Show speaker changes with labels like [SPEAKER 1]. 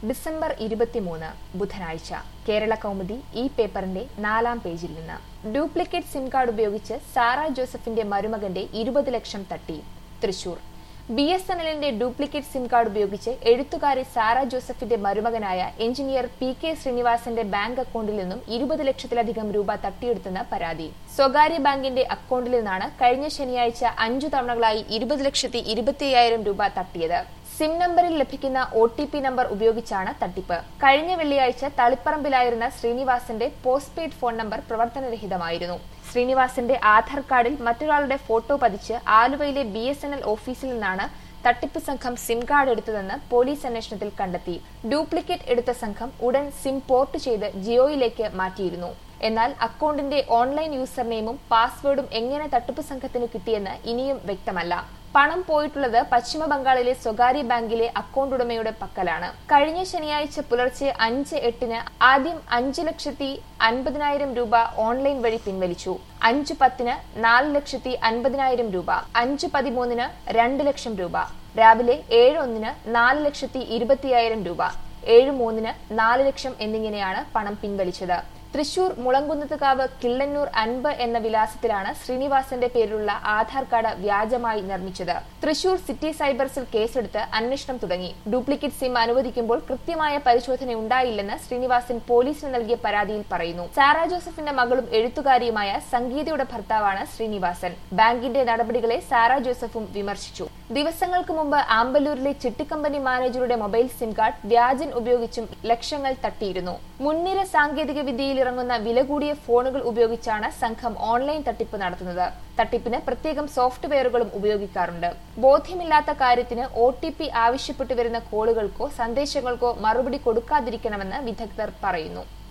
[SPEAKER 1] December ഇരുപത്തിമൂന്ന് ബുധനാഴ്ച കേരള കൗമുദി ഈ പേപ്പറിന്റെ നാലാം പേജിൽ നിന്ന് ഡ്യൂപ്ലിക്കേറ്റ് സിം കാർഡ് ഉപയോഗിച്ച് സാറ ജോസഫിന്റെ മരുമകന്റെ ഇരുപത് ലക്ഷം തട്ടി തൃശൂർ ബി എസ് എൻ എല്ലിന്റെ ഡ്യൂപ്ലിക്കേറ്റ് സിം കാർഡ് ഉപയോഗിച്ച് എഴുത്തുകാരി സാറ ജോസഫിന്റെ മരുമകനായ എഞ്ചിനീയർ പി കെ ശ്രീനിവാസന്റെ ബാങ്ക് അക്കൗണ്ടിൽ നിന്നും ഇരുപത് ലക്ഷത്തിലധികം രൂപ തട്ടിയെടുത്തെന്ന് പരാതി സ്വകാര്യ ബാങ്കിന്റെ അക്കൗണ്ടിൽ നിന്നാണ് കഴിഞ്ഞ ശനിയാഴ്ച അഞ്ചു തവണകളായി ഇരുപത് ലക്ഷത്തി ഇരുപത്തിയ്യായിരം രൂപ തട്ടിയത് സിം നമ്പറിൽ ലഭിക്കുന്ന ഒ ടി പി നമ്പർ ഉപയോഗിച്ചാണ് തട്ടിപ്പ് കഴിഞ്ഞ വെള്ളിയാഴ്ച തളിപ്പറമ്പിലായിരുന്ന ശ്രീനിവാസന്റെ പോസ്റ്റ് പെയ്ഡ് ഫോൺ നമ്പർ പ്രവർത്തനരഹിതമായിരുന്നു ശ്രീനിവാസന്റെ ആധാർ കാർഡിൽ മറ്റൊരാളുടെ ഫോട്ടോ പതിച്ച് ആലുവയിലെ ബി എസ് എൻ എൽ ഓഫീസിൽ നിന്നാണ് തട്ടിപ്പ് സംഘം സിം കാർഡ് എടുത്തതെന്ന് പോലീസ് അന്വേഷണത്തിൽ കണ്ടെത്തി ഡ്യൂപ്ലിക്കേറ്റ് എടുത്ത സംഘം ഉടൻ സിം പോർട്ട് ചെയ്ത് ജിയോയിലേക്ക് മാറ്റിയിരുന്നു എന്നാൽ അക്കൗണ്ടിന്റെ ഓൺലൈൻ യൂസർ നെയിമും പാസ്വേഡും എങ്ങനെ തട്ടിപ്പ് സംഘത്തിന് കിട്ടിയെന്ന് ഇനിയും വ്യക്തമല്ല പണം പോയിട്ടുള്ളത് പശ്ചിമ ബംഗാളിലെ സ്വകാര്യ ബാങ്കിലെ അക്കൗണ്ട് ഉടമയുടെ പക്കലാണ് കഴിഞ്ഞ ശനിയാഴ്ച പുലർച്ചെ അഞ്ച് എട്ടിന് ആദ്യം അഞ്ച് ലക്ഷത്തി അൻപതിനായിരം രൂപ ഓൺലൈൻ വഴി പിൻവലിച്ചു അഞ്ച് പത്തിന് നാല് ലക്ഷത്തി അൻപതിനായിരം രൂപ അഞ്ച് പതിമൂന്നിന് രണ്ട് ലക്ഷം രൂപ രാവിലെ ഏഴ് ഒന്നിന് നാല് ലക്ഷത്തി ഇരുപത്തിയായിരം രൂപ ഏഴ് മൂന്നിന് നാല് ലക്ഷം എന്നിങ്ങനെയാണ് പണം പിൻവലിച്ചത് തൃശൂർ മുളങ്കുന്നത്തുകാവ് കിള്ളന്നൂർ അൻപ് എന്ന വിലാസത്തിലാണ് ശ്രീനിവാസന്റെ പേരിലുള്ള ആധാർ കാർഡ് വ്യാജമായി നിർമ്മിച്ചത് തൃശൂർ സിറ്റി സൈബർസിൽ കേസെടുത്ത് അന്വേഷണം തുടങ്ങി ഡ്യൂപ്ലിക്കേറ്റ് സിം അനുവദിക്കുമ്പോൾ കൃത്യമായ പരിശോധന ഉണ്ടായില്ലെന്ന് ശ്രീനിവാസൻ പോലീസിന് നൽകിയ പരാതിയിൽ പറയുന്നു സാറ ജോസഫിന്റെ മകളും എഴുത്തുകാരിയുമായ സംഗീതയുടെ ഭർത്താവാണ് ശ്രീനിവാസൻ ബാങ്കിന്റെ നടപടികളെ സാറ ജോസഫും വിമർശിച്ചു ദിവസങ്ങൾക്ക് മുമ്പ് ആമ്പല്ലൂരിലെ ചിട്ടിക്കമ്പനി മാനേജറുടെ മൊബൈൽ സിം കാർഡ് വ്യാജൻ ഉപയോഗിച്ചും ലക്ഷങ്ങൾ തട്ടിയിരുന്നു മുൻനിര സാങ്കേതിക വിദ്യയിൽ ഇറങ്ങുന്ന വില കൂടിയ ഫോണുകൾ ഉപയോഗിച്ചാണ് സംഘം ഓൺലൈൻ തട്ടിപ്പ് നടത്തുന്നത് തട്ടിപ്പിന് പ്രത്യേകം സോഫ്റ്റ്വെയറുകളും ഉപയോഗിക്കാറുണ്ട് ബോധ്യമില്ലാത്ത കാര്യത്തിന് ഒ ടി പി ആവശ്യപ്പെട്ടു വരുന്ന കോളുകൾക്കോ സന്ദേശങ്ങൾക്കോ മറുപടി കൊടുക്കാതിരിക്കണമെന്ന് വിദഗ്ധർ പറയുന്നു